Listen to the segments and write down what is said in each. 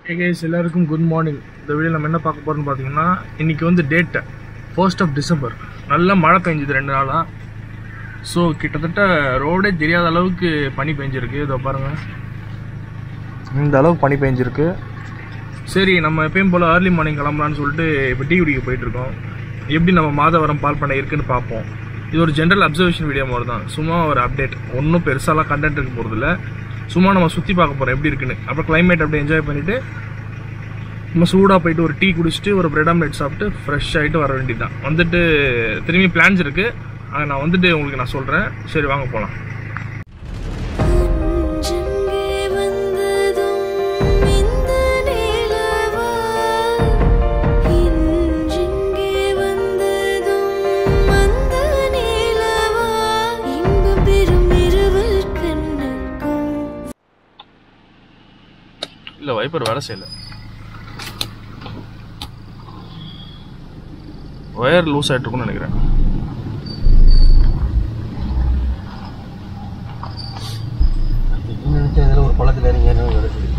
Guys எல்லாருக்கும் good morning இந்த video நம்ம என்ன பார்க்க போறோம்னு பார்த்தீங்கன்னா இன்னைக்கு வந்து டேட் ஃபர்ஸ்ட் ஆஃப் டிசம்பர் நல்ல மழை பெஞ்சுது ரெண்டு நாளாக ஸோ கிட்டத்தட்ட ரோடே தெரியாத அளவுக்கு பனி பெஞ்சிருக்கு இதோ பாருங்க இந்த அளவுக்கு பனி பெஞ்சிருக்கு சரி நம்ம எப்பயும் போல் ஏர்லி மார்னிங் கிளம்பலான்னு சொல்லிட்டு இப்போ டீ குடிக்க போயிட்டு இருக்கோம் எப்படி நம்ம மாதவரம் பால் பண்ணை இருக்குன்னு பார்ப்போம் இது ஒரு ஜென்ரல் அப்சர்வேஷன் வீடியோ மாதிரி தான் சும்மா ஒரு அப்டேட் ஒன்றும் பெருசாலாம் கண்டென்ட் இருக்க போகிறதில்ல சும்மா நம்ம சுற்றி பார்க்க போகிறோம் எப்படி இருக்குன்னு அப்புறம் climate அப்படியே என்ஜாய் பண்ணிவிட்டு நம்ம சூடாக போயிட்டு ஒரு டீ குடிச்சிட்டு ஒரு பிரெட் ஆம்லெட் சாப்பிட்டு ஃப்ரெஷ் ஆகிட்டு வர வேண்டியதுதான் வந்துட்டு திரும்பி பிளான்ஸ் இருக்குது அதை நான் வந்துட்டு உங்களுக்கு நான் சொல்கிறேன் சரி வாங்க போகலாம் அஞ்சங்கே வந்ததும் இந்த நிலவா இன்றெங்கே வந்ததும் அந்த நிலவா இன்பம் பெறும் இருவர் கண்ணுக்கும் இல்லை வைப்பர் வேலை செய்யல ஒயர் லூஸ் ஆகிட்டு இருக்கும்னு நினைக்கிறேன் நினைச்ச இதில் ஒரு குளத்தில் இறங்கி கிடக்குது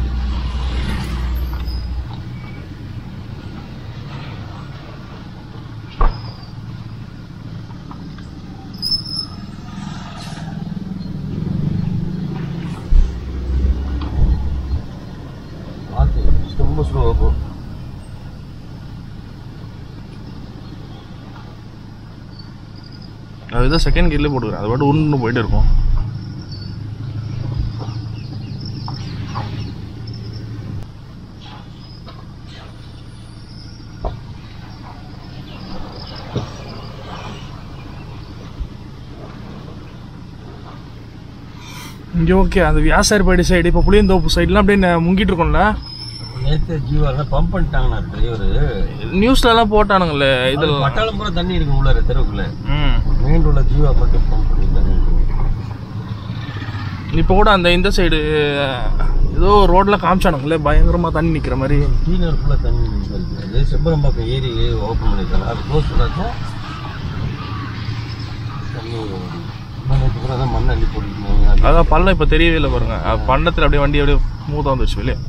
பார்த்து ரொம்ப ஸ்லோவாக போகும் அதுதான் செகண்ட் கியர்லேயே போட்டுக்கிறேன் அது பாட்டு ஒன்று போயிட்டு இருக்கும் இங்கே ஓகே அந்த வியாசாரிப்பேட்டை சைடு இப்போ புளியந்தோப்பு சைட்லாம் அப்படியே ந- முங்கிட்டு இருக்கோம்ல நேற்று ஜீவாலாம் பம்ப் பண்ணிட்டாங்கண்ணா டிரைவர் நியூஸ்லலாம் போட்டானுங்களே இதில் பட்டாளம் பூரா தண்ணி இருக்கு உள்ள தெருவுக்குள்ள ம் மெயின் ரோட்ல ஜீவா மட்டும் பம்ப் பண்ணி தண்ணி இருக்கு இப்போ கூட அந்த இந்த சைடு ஏதோ ரோட்ல காமிச்சானுங்களே பயங்கரமா தண்ணி நிக்கிற மாதிரி டீனர் ஃபுல்லாக தண்ணி இருக்கு அதே செம்பரம்பாக்கம் ஏரி ஓப்பன் பண்ணிருக்காங்க அது க்ளோஸ் பண்ணாச்சா தண்ணி நேற்று பூரா தான் மண் அள்ளி போட்டுருந்தாங்க அதான் பள்ளம் இப்போ தெரியவே இல்லை பாருங்க அது பள்ளத்தில் அப்படியே வண்டி அப்படியே மூத்தம் வந்துருச்சு வெளியே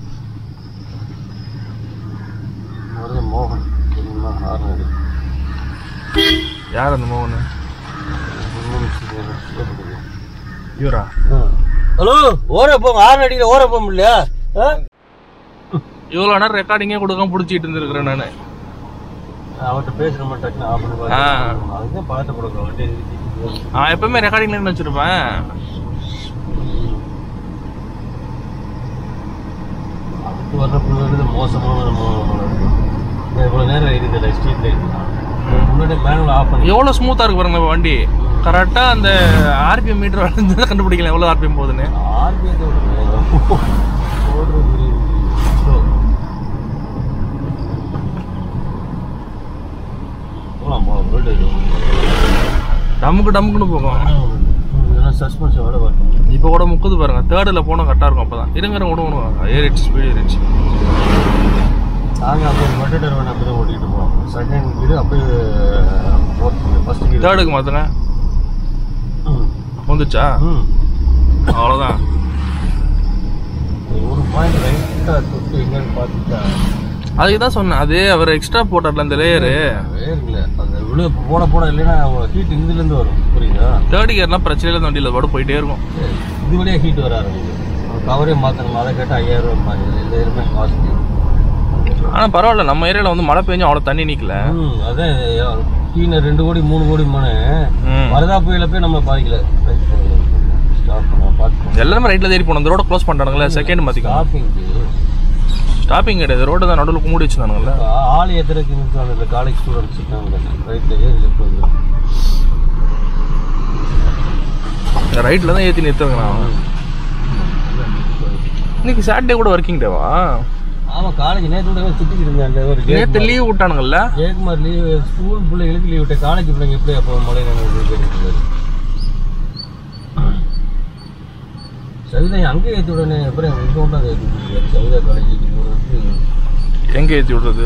வருது மோகன் தெரியுமா ஹார்ன் அடி யார் அந்த மோகன் ஒன்றும் மிஸ்டேக் இவரா ஹலோ ஓர போங்க ஹார்ன் அடிக்கிற ஓர போக முடியலையா ஆ? இவ்வளோ நேரம் ரெக்கார்டிங்கே கொடுக்காம பிடிச்சிட்டு இருந்திருக்கிறேன் நான் அவர்கிட்ட பேசுற மாதிரி டக்குனு ஆஃப் பண்ணி ஆ. பாருங்க அதுதான் பார்த்து கொடுக்குறோம் வண்டி நிறுத்திட்டு. நான் எப்பவுமே ரெக்கார்டிங்ல வச்சிருப்பேன் அடுத்து வர்ற புள்ளி மோசமான மோ- இவ்வளவு நேரம் இருக்குது ஸ்ட்ரீட் லைட் முன்னாடி மேனுவல் ஆஃப் பண்ணி எவ்வளோ ஸ்மூத்தாக இருக்கு பாருங்க நம்ம வண்டி கரெக்டாக அந்த ஆர்பிஎம் மீட்டர் வளர்ந்து கண்டுபிடிக்கலாம் எவ்வளோ ஆர்பிஎம் போகுதுன்னு ஆர்பிஎத்தை ஓடுறது slow. போலாம் போலாம் வேர்ல்டு டமுக்கு டமுக்குன்னு போகும் இதெல்லாம் சஸ்பென்ஷன் விட வரணும் இப்போ கூட முக்குது பாருங்க தேர்டில் போனால் கரெக்டாக இருக்கும் அப்போ தான் இருங்க இருங்க, விடுங்க விடுங்க ஏறிடுச்சு ஸ்பீடு ஏறிடுச்சு நாங்கள் அப்படியே மொட்டர் வேணும் அப்படியே ஓட்டிகிட்டு போவோம் செகண்ட் கீரு அப்படியே ஃபர்ஸ்ட் கீர் தேர்டுக்கு மாற்றுங்க வந்துச்சா ம் அவ்வளோதான் ஒரு பாயிண்ட் ரைட்டாக தொட்டு எங்கன்னு பார்த்துட்டா அதுக்கு தான் சொன்னேன் அது அவர் எக்ஸ்ட்ரா போட்டார்ல அந்த லேயரு வேறுங்கள அந்த விழு போட போட இல்லைன்னா ஹீட் இதுலேருந்து வரும் புரியுதா தேர்ட் கியர்லாம் பிரச்சனை இல்லை வண்டியில் பாட்டு போயிட்டே இருக்கும் இது வழியாக ஹீட் வர ஆரம்பிக்கும் கவரே மாற்றணும் அதை கேட்டால் ஐயாயிரம் ரூபாய் இந்த இதுமே காஸ்ட்லி ஆனால் பரவாயில்ல நம்ம ஏரியாவில் வந்து மழை பெஞ்சும் அவ்வளோ தண்ணி நிற்கல ம் அதான் டீனர் ரெண்டு கோடி மூணு கோடி மனு ம் வரதா புயல போய் நம்ம பாதிக்கல ஸ்டாப் பண்ண பார்த்து எல்லாருமே ரைட்டில் தேடி போனோம் இந்த ரோட க்ளோஸ் பண்ணிட்டானுங்களே செகண்ட் மாற்றிக்கலாம் ஷாப்பிங்க்கு ஸ்டாப்பிங் கிடையாது ரோடு தான் நடுவில் மூடி வச்சுருந்தானுங்களே ஆள் எத்தனைக்கு நிற்கிறாங்க இல்லை காலேஜ் ஸ்டூடெண்ட்ஸ் இருக்காங்க ரைட்டில் ஏறி லெஃப்ட் வந்து ரைட்டில் தான் ஏற்றி நிறுத்துவாங்கண்ணா இன்னைக்கு சாட்டர்டே கூட ஒர்க்கிங் டேவா ஆமாம் காலேஜ் நேற்று கூட சுற்றிக்கிட்டு இருந்தேன் அந்த ஒரு நேற்று லீவ் விட்டானுங்கல்ல ஜெயக்குமார் லீவ் ஸ்கூல் பிள்ளைகளுக்கு லீவ் விட்ட காலேஜ் பிள்ளைங்க எப்படி அப்போ மழை கேட்டுருக்காரு சவிதா அங்கே ஏற்றி விடனே அப்புறம் இங்கே ஒன்றா ஏற்றி சவிதா காலேஜுக்கு எங்கே ஏற்றி விடுறது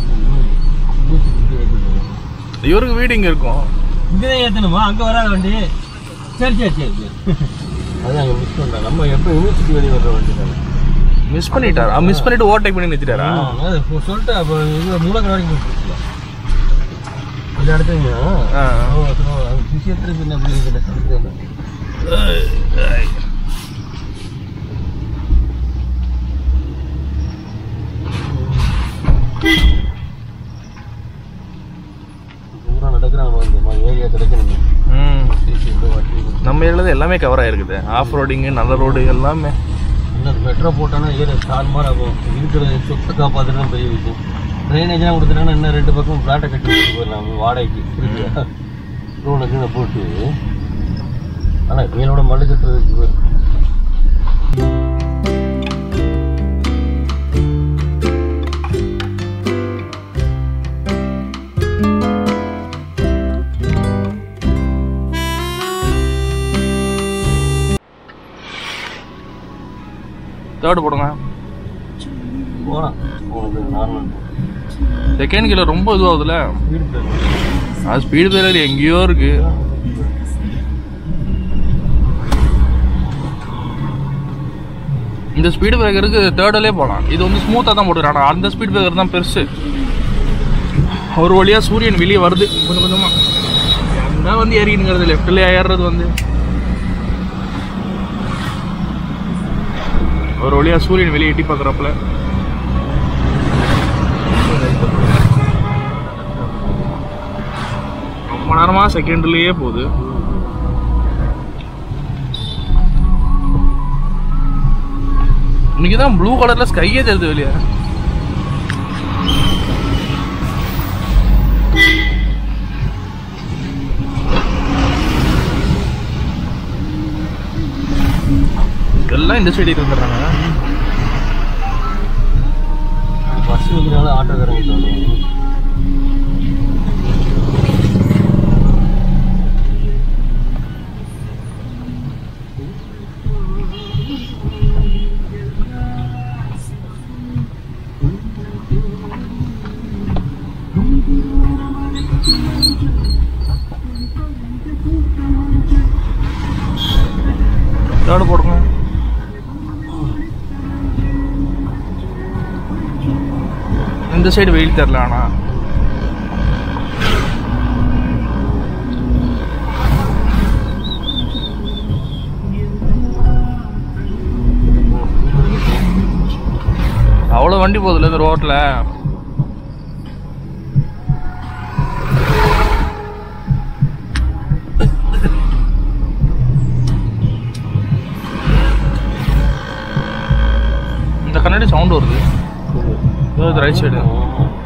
இவருக்கு வீடு இங்கே இருக்கும் இங்கே தான் ஏற்றணுமா அங்கே வராத வண்டி சரி சரி சரி சரி அதான் அங்கே மிஸ் பண்ணிட்டேன் நம்ம எப்போ யூனிவர்சிட்டி வெளியே வர்ற வண்டி தானே மிஸ் பண்ணிட்டாரா மிஸ் பண்ணிட்டு ஓவர்டேக் பண்ணி நிறுத்திட்டாரா அது இப்போ சொல்லிட்டு அப்போ இது மூலக்கரை வரைக்கும் போட்டுருக்கலாம் இந்த இடத்துங்க ஆ. பிசியோதெரபி என்ன புரியுது பூரா நடக்கிறாங்க இந்த மாதிரி ஏரியா கிடைக்கணும் ம் சிசி இந்த வாட்டி நம்ம ஏரியாவில் எல்லாமே கவர் ஆயிருக்குது ஆஃப் ரோடிங்கு நல்ல ரோடு எல்லாமே இன்னும் மெட்ரோ போட்டானா ஏரியா ஸ்டார் மாதிரி ஆகும் இருக்கிற சொத்தை காப்பாற்றுறது பெரிய விஷயம் ட்ரைனேஜ்லாம் கொடுத்துட்டாங்கன்னா இன்னும் ரெண்டு பக்கம் ஃப்ளாட்டை கட்டி வச்சுட்டு போயிடலாம் வாடகைக்கு திருப்பியா லோனு கீழே போட்டு ஆனால் என்னோட மல்லு கட்டுறதுக்கு தேர்டு போடுங்க போகலாம் உனக்கு நார்மல் செகண்ட் கீழே ரொம்ப இதுவாகுதுல வீடு அது ஸ்பீடு பிரேக்கர் எங்கேயோ இருக்கு இந்த ஸ்பீடு பிரேக்கருக்கு தேர்டிலே போகலாம் இது வந்து ஸ்மூத்தாக தான் போட்டுக்கிறாங்க அந்த ஸ்பீட் பிரேக்கர் தான் பெருசு ஒரு வழியாக சூரியன் வெளியே வருது கொஞ்சம் கொஞ்சமாக எங்கே வந்து ஏறினுங்கிறது லெஃப்டில் ஏறுறது வந்து ஒரு வழியாக சூரியன் வெளியே எட்டி பார்க்குறப்பல ரொம்ப நேரமாக செகண்ட்லேயே போகுது இன்னைக்கு தான் ப்ளூ கலரில் ஸ்கையே தெரியுது வெளியே எல்லாம் இந்த சைடு வந்துடுறாங்க பஸ் வைக்கிறனால ஆட்டோக்காரங்க சொல்லுவாங்க தேர்டு போடுங்க இந்த சைடு வெயில் தெரில ஆனா அவ்வளோ வண்டி போகுதுல்ல இந்த ரோட்டில் இந்த கண்ணாடி சவுண்ட் வருது ரைட் சைடு ஆமா.